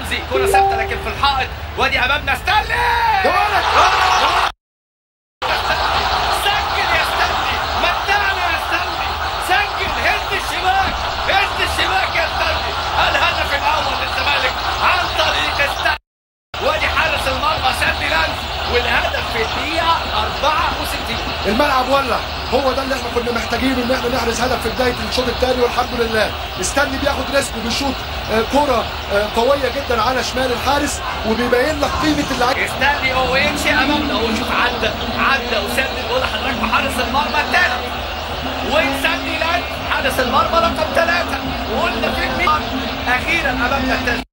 رمزي كرة ثابتة لكن في الحائط وادي امامنا ستانلي يا ولد سجل يا ستانلي متعنا يا ستانلي سجل هز الشباك هز الشباك يا ستانلي الهدف الاول للزمالك عن طريق ستانلي وادي حارس المرمى ساندي لانز والهدف في الدقيقة 64 الملعب ولع هو ده اللي احنا كنا محتاجينه ان احنا نحرز هدف في بدايه الشوط الثاني والحمد لله استني بياخد ريسك وبيشوط آه، كره آه، قويه جدا على شمال الحارس وبيبين لك قيمه اللعيب ستانلي هو يمشي امامنا وشوف عدى عدى وسدد بقول لحضرتك بحارس المرمى الثالث وساندي لانز حارس المرمى رقم ثلاثة وقلنا فين مين اخيرا امامنا التسجيل